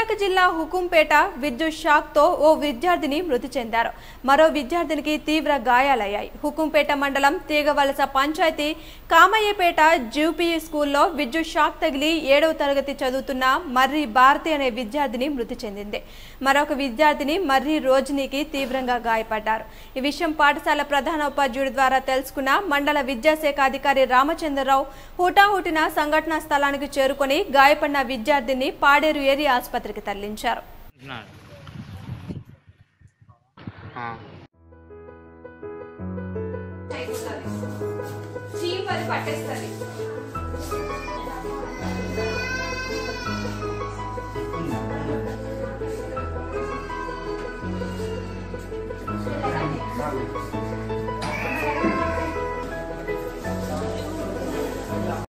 మెదక్ జిల్లా హుకుంపేట విద్యుత్ షాక్తో ఓ విద్యార్థిని మృతి చెందారు మరో విద్యార్థినికి తీవ్ర గాయాలయ్యాయి హుకుంపేట మండలం తీగవలస పంచాయతీ కామయ్యపేట జూపీఈ స్కూల్లో విద్యుత్ షాక్ తగిలి ఏడవ తరగతి చదువుతున్న మర్రి భారతి అనే విద్యార్థిని మృతి చెందింది మరొక విద్యార్థిని మర్రి రోజునికి తీవ్రంగా గాయపడ్డారు ఈ విషయం పాఠశాల ప్రధాన ఉపాధ్యాయుడి ద్వారా తెలుసుకున్న మండల విద్యాశాఖ అధికారి రామచంద్రరావు హుటాహుటిన సంఘటనా స్థలానికి చేరుకొని గాయపడిన విద్యార్థిని పాడేరు ఏరియా ఆసుపత్రికి తరలించారు అంటున్నారు ఆ,